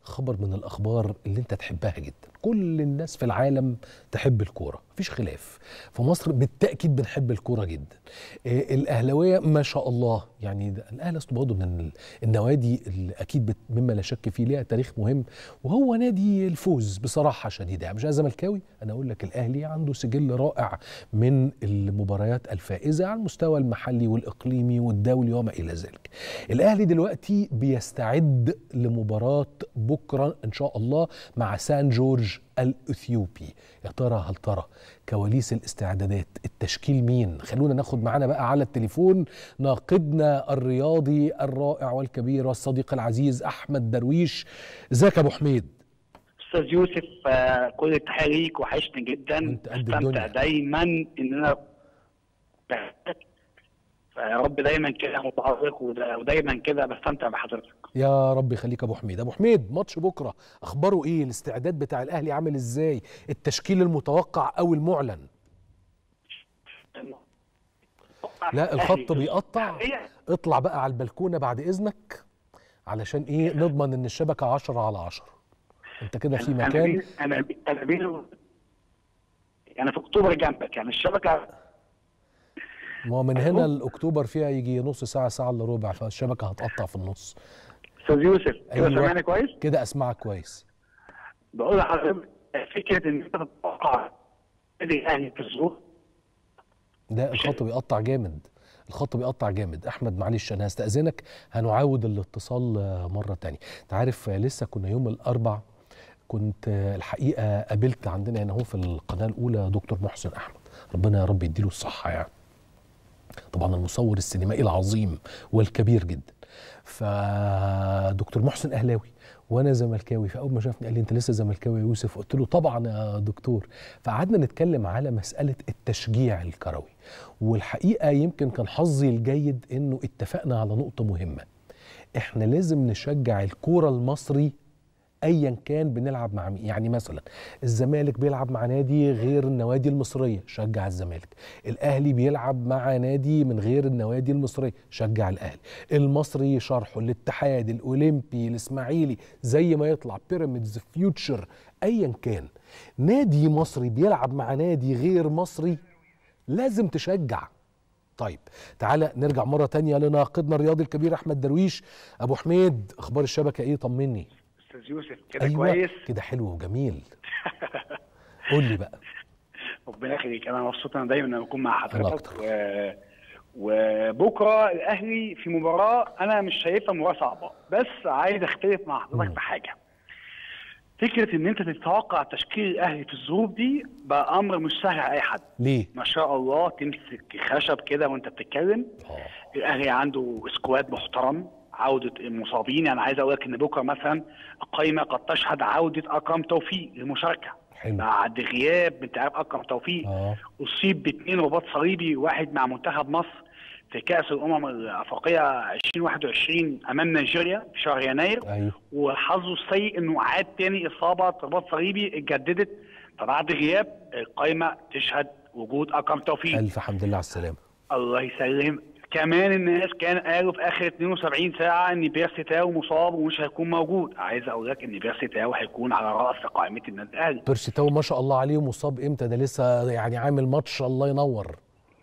خبر من الاخبار اللي انت تحبها جدا كل الناس في العالم تحب الكوره مفيش خلاف في مصر بالتاكيد بنحب الكوره جدا آه، الاهلاويه ما شاء الله يعني ده- الاهلي اصله برضه من ال- النوادي اللي اكيد بت- مما لا شك فيه ليها تاريخ مهم وهو نادي الفوز بصراحه شديده يعني مش أنا زملكاوي انا اقول لك الاهلي عنده سجل رائع من المباريات الفائزه على المستوى المحلي والاقليمي والدولي وما الى ذلك الاهلي دلوقتي بيستعد لمباراه بكره ان شاء الله مع سان جورج الاثيوبي يا ترى هل ترى كواليس الاستعدادات التشكيل مين خلونا ناخد معانا بقى على التليفون ناقدنا الرياضي الرائع والكبير والصديق العزيز احمد درويش ازيك يا ابو حميد استاذ يوسف آه، كل التحيه ليك وحشني جدا وانت قد بستمتع الدنيا. دايما ان انا فيا رب دايما كده متعرق ودا- ودايما كده بستمتع بحضرتك يا رب يخليك يا ابو حميد ابو حميد ماتش بكره اخباره ايه الاستعداد بتاع الاهلي عامل ازاي التشكيل المتوقع او المعلن لا الخط بيقطع اطلع بقى على البلكونه بعد اذنك علشان ايه نضمن ان الشبكه 10 على 10 انت كده في انا مكان بين انا بين انا بين انا في اكتوبر جنبك يعني الشبكه ما هو من هنا لاكتوبر فيها يجي نص ساعه ساعه الا ربع فالشبكه هتقطع في النص استاذ يوسف كده أيوة. سامعني كويس؟ كده اسمعك كويس بقول لحضرتك فكره ان انت تتوقع النادي الاهلي في الظروف ده الخط بيقطع جامد الخط بيقطع جامد احمد معلش انا هستاذنك هنعاود الاتصال آه، مره تانية انت عارف آه، لسه كنا يوم الاربع كنت آه، الحقيقه قابلت عندنا هنا هو في القناه الاولى دكتور محسن احمد ربنا يا رب يديله الصحه يعني طبعا المصور السينمائي العظيم والكبير جدا فدكتور محسن اهلاوي وانا زملكاوي فاول ما شافني قال لي انت لسه زملكاوي يا يوسف قلت له طبعا يا دكتور فقعدنا نتكلم على مساله التشجيع الكروي والحقيقه يمكن كان حظي الجيد انه اتفقنا على نقطه مهمه احنا لازم نشجع الكوره المصري ايا كان بنلعب مع مين يعني مثلا الزمالك بيلعب مع نادي غير النوادي المصريه شجع الزمالك الاهلي بيلعب مع نادي من غير النوادي المصريه شجع الاهلي المصري شرحه الاتحاد الاولمبي الاسماعيلي زي ما يطلع بيراميدز فيوتشر ايا كان نادي مصري بيلعب مع نادي غير مصري لازم تشجع طيب تعالى نرجع مرة تانية لناقدنا الرياضي الكبير أحمد درويش أبو حميد أخبار الشبكة إيه طمني استاذ يوسف كده أيوة كويس كده حلو وجميل قول لي بقى ربنا يخليك انا مبسوط انا دايما لما اكون مع الله حضرتك أكتر. و... وبكره الاهلي في مباراه انا مش شايفها مباراه صعبه بس عايز اختلف مع حضرتك في حاجه فكره ان انت تتوقع تشكيل الاهلي في الظروف دي بقى امر مش سهل على اي حد ليه؟ ما شاء الله تمسك خشب كده وانت بتتكلم آه الاهلي عنده سكواد محترم عوده المصابين يعني عايز اقول لك ان بكره مثلا القائمه قد تشهد عوده اكرم توفيق للمشاركه حلو بعد غياب انت عارف اكرم توفيق آه اصيب باثنين رباط صليبي واحد مع منتخب مصر في كاس الامم الافريقيه 2021 امام نيجيريا في شهر يناير أيوه وحظه السيء انه عاد تاني اصابه رباط صليبي اتجددت فبعد غياب القائمه تشهد وجود اكرم توفيق ألف حمد لله على السلامة الله يسلم كمان الناس كان قالوا في اخر 72 ساعه ان بيرسي تاو مصاب ومش هيكون موجود عايز اقول لك ان بيرسي تاو هيكون على راس قائمه النادي الاهلي بيرسي تاو ما شاء الله عليه مصاب إمتى ده لسه يعني عامل ماتش الله ينور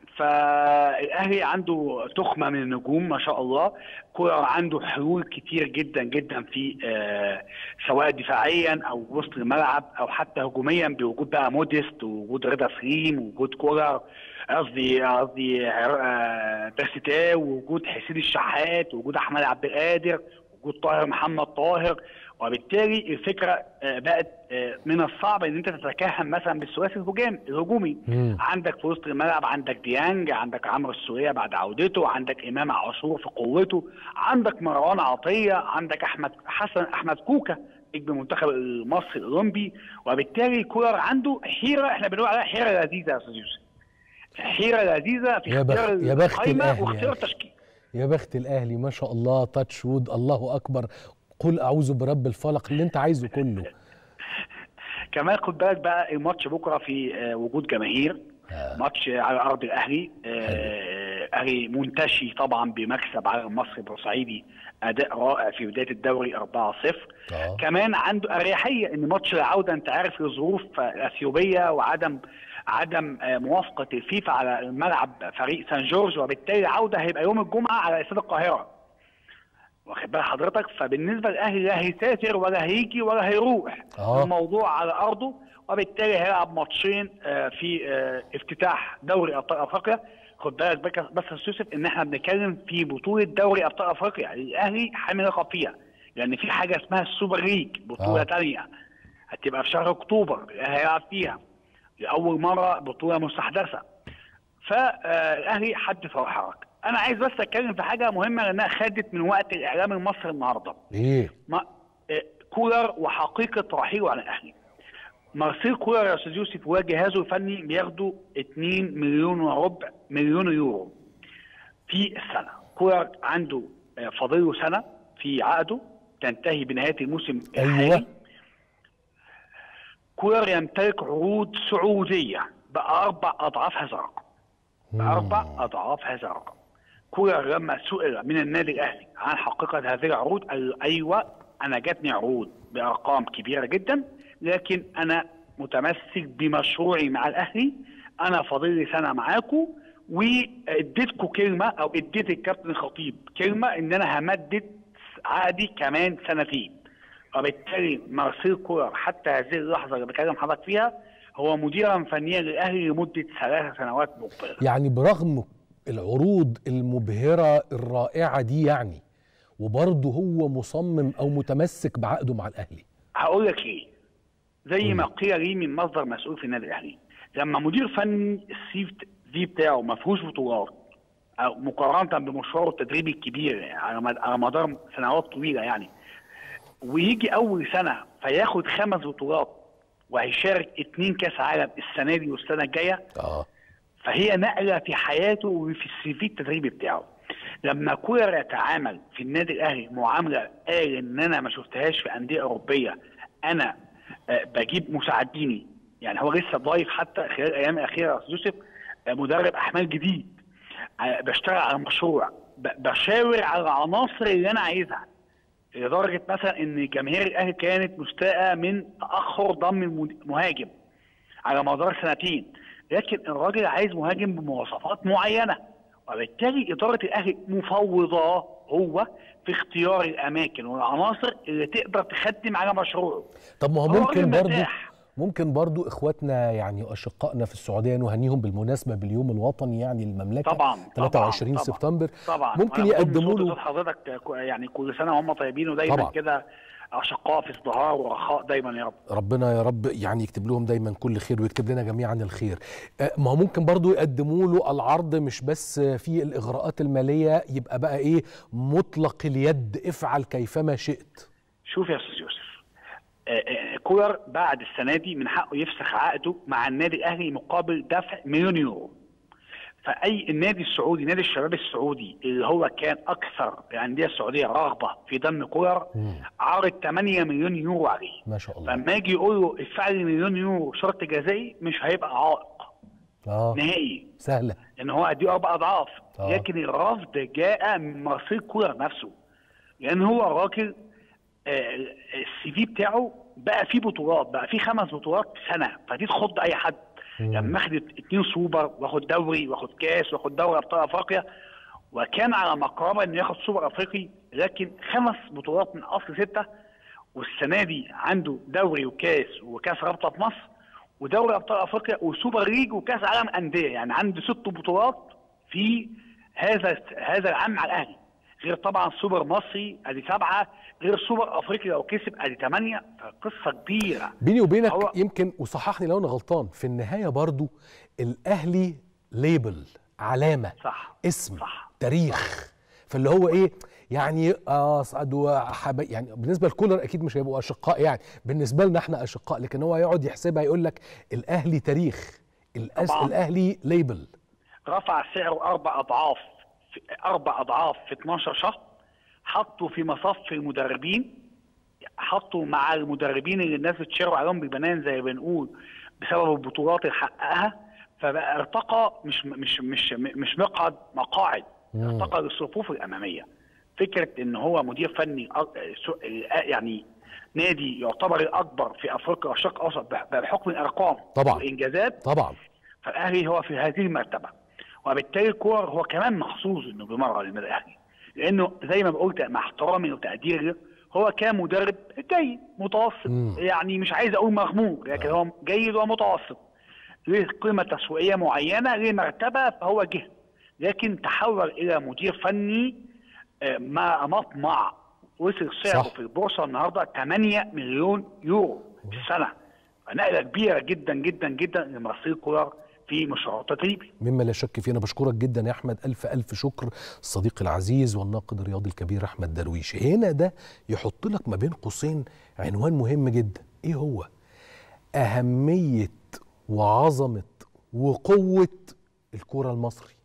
فالاهلي عنده تخمه من النجوم ما شاء الله كولر عنده حلول كتير جدا جدا في آه سواء دفاعيا او وسط الملعب او حتى هجوميا بوجود بقى موديست ووجود رضا سليم ووجود كولر قصدي قصدي آه بيرسيتاو ووجود حسين الشحات ووجود احمد عبد القادر وجود طاهر محمد طاهر وبالتالي الفكره آه، بقت آه، من الصعب ان انت تتكهن مثلا بالثلاثي الهجام الهجومي مم. عندك في وسط الملعب عندك ديانج عندك عمرو السوليه بعد عودته عندك امام عاشور في قوته عندك مروان عطيه عندك احمد حسن احمد كوكا نجم المنتخب المصري الاولمبي وبالتالي كولر عنده حيره احنا بنقول عليها حيره لذيذه يا استاذ يوسف حيره لذيذه في يا بخ- اختيار يا بخت القايمة الأهلي يا واختيار أخي. التشكيل يا بخت الأهلي ما شاء الله تاتش وود الله أكبر قل أعوذ برب الفلق اللي أنت عايزه كله كمان خد بالك بقى الماتش بكره في آه، وجود جماهير آه. ماتش على ارض الاهلي آه، الاهلي منتشي طبعا بمكسب على المصري البورسعيدي اداء رائع في بدايه الدوري 4-0 آه. كمان عنده اريحيه ان ماتش العوده انت عارف الظروف الاثيوبيه وعدم عدم آه، موافقه الفيفا على الملعب فريق سان جورج وبالتالي العوده هيبقى يوم الجمعه على استاد القاهره واخد بال حضرتك فبالنسبه للاهلي لا هيسافر ولا هيجي ولا هيروح آه. الموضوع على ارضه وبالتالي هيلعب ماتشين آه، في آه، افتتاح دوري ابطال افريقيا خد بالك بك- بس يا أستاذ يوسف ان احنا بنتكلم في بطوله دوري ابطال افريقيا الاهلي حامل لقب فيها لان في حاجه اسمها السوبر ليج بطوله آه. ثانيه هتبقى في شهر اكتوبر الاهلي هيلعب فيها لاول مره بطوله مستحدثه فالاهلي حدث وحرك انا عايز بس اتكلم في حاجه مهمه لانها خدت من وقت الاعلام المصري النهارده ايه ما آه، كولر وحقيقه رحيله عن الاهلي مارسيل كولر يا استاذ يوسف وجهازه الفني بياخدوا 2 مليون وربع مليون يورو في السنه كولر عنده آه، فاضل له سنه في عقده تنتهي بنهايه الموسم الحالي ايوه كولر يمتلك عروض سعوديه باربع اضعاف هذا الرقم باربع اضعاف هذا الرقم كولر لما سئل من النادي الاهلي عن حقيقه هذه العروض قال ايوه انا جاتني عروض بارقام كبيره جدا لكن انا متمسك بمشروعي مع الاهلي انا فاضل لي سنه معاكم واديتكم كلمه او اديت الكابتن الخطيب كلمه ان انا همدد عقدي كمان سنتين وبالتالي مارسيل كولر حتى هذه اللحظه اللي بكلم حضرتك فيها هو مديرا فنيا للاهلي لمده ثلاث سنوات مقبله يعني برغم العروض المبهرة الرائعة دي يعني وبرضه هو مصمم او متمسك بعقده مع الاهلي هقول لك ليه زي ما قيل لي من مصدر مسؤول في النادي الاهلي لما مدير فني السي في بتاعه ما فيهوش بطولات او مقارنه بمشواره التدريبي الكبير يعني على مد- على مدار سنوات طويله يعني ويجي اول سنه فياخد خمس بطولات وهيشارك اتنين كاس عالم السنه دي والسنه الجايه اه فهي نقله في حياته وفي السي في التدريبي بتاعه لما كولر يتعامل في النادي الاهلي معامله قال ان انا ما شفتهاش في انديه اوروبيه انا آه، بجيب مساعديني يعني هو لسه ضايف حتى خلال الايام الاخيره يا أستاذ يوسف آه، مدرب احمال جديد آه، بشتغل على مشروع ب- بشاور على العناصر اللي انا عايزها لدرجه مثلا ان جماهير الاهلي كانت مستاءه من تاخر ضم المد- المهاجم على مدار سنتين لكن الراجل عايز مهاجم بمواصفات معينه وبالتالي اداره الاهلي مفوضه هو في اختيار الاماكن والعناصر اللي تقدر تخدم على مشروعه طب ما هو هو ممكن راجل برضه مرتاح. ممكن برضو اخواتنا يعني واشقائنا في السعوديه نهنيهم بالمناسبه باليوم الوطني يعني المملكه طبعا 23 طبعا سبتمبر طبعا ممكن وأنا بقول يقدموا بصوت له صوت حضرتك ك- يعني كل سنه وهم طيبين ودايما طبعا. كده اشقاء في ازدهار ورخاء دايما يا رب ربنا يا رب يعني يكتب لهم دايما كل خير ويكتب لنا جميعا الخير آه، ما هو ممكن برضو يقدموا له العرض مش بس في الاغراءات الماليه يبقى بقى ايه مطلق اليد افعل كيفما شئت شوف يا استاذ يوسف آه، آه، كولر بعد السنه دي من حقه يفسخ عقده مع النادي الاهلي مقابل دفع مليون يورو فاي النادي السعودي نادي الشباب السعودي اللي هو كان اكثر الانديه السعوديه رغبه في ضم كولر مم. عرض 8 مليون يورو عليه ما شاء الله فلما يجي يقول له ادفع لي مليون يورو شرط جزائي مش هيبقى عائق اه نهائي سهله لان هو اديه اربع اضعاف آه. لكن الرفض جاء من مارسيل كولر نفسه لان هو راجل آه، السي في بتاعه بقى فيه بطولات بقى فيه خمس بطولات في سنه فدي تخض اي حد مم. لما اخد اتنين سوبر واخد دوري واخد كاس واخد دوري ابطال افريقيا وكان على مقربه انه ياخد سوبر افريقي لكن خمس بطولات من اصل سته والسنه دي عنده دوري وكاس وكاس رابطه في مصر ودوري ابطال افريقيا وسوبر ليج وكاس عالم انديه يعني عنده ست بطولات في هذا هذا العام مع الاهلي غير طبعا سوبر مصري ادي سبعه غير سوبر افريقي لو كسب ادي ثمانيه فقصه كبيره بيني وبينك هو- يمكن وصححني لو انا غلطان في النهايه برضو الاهلي ليبل علامه صح اسم صح تاريخ فاللي هو ايه يعني اسعد وحبا يعني بالنسبه لكولر اكيد مش هيبقوا اشقاء يعني بالنسبه لنا احنا اشقاء لكن هو يقعد يحسبها يقول لك الاهلي تاريخ الأس طبعاً. الاهلي ليبل رفع سعره اربع اضعاف في اربع اضعاف في 12 شهر حطوا في مصف المدربين حطوا مع المدربين اللي الناس بتشيروا عليهم بالبنان زي ما بنقول بسبب البطولات اللي حققها فبقى ارتقى مش مش مش مش مقعد مقاعد مم. ارتقى للصفوف الاماميه فكره ان هو مدير فني أ- سو- يعني نادي يعتبر الاكبر في افريقيا والشرق الاوسط بح- بحكم الارقام طبعاً. والانجازات طبعا فالاهلي هو في هذه المرتبه وبالتالي كولر هو كمان محظوظ انه بيمرن النادي الاهلي لانه زي ما قلت مع احترامي وتقديري هو كان مدرب جيد متوسط مم. يعني مش عايز اقول مغمور لكن هو جيد ومتوسط له قيمه تسويقيه معينه له مرتبه فهو جه لكن تحول الى مدير فني آه، مع مطمع وصل سعره صح. في البورصه النهارده 8 مليون يورو في السنه نقله كبيره جدا جدا جدا لمصير كولر في مشروع التدريبي مما لا شك فيه انا بشكرك جدا يا احمد الف الف شكر الصديق العزيز والناقد الرياضي الكبير احمد درويش هنا ده يحط لك ما بين قوسين عنوان مهم جدا ايه هو اهميه وعظمه وقوه الكره المصري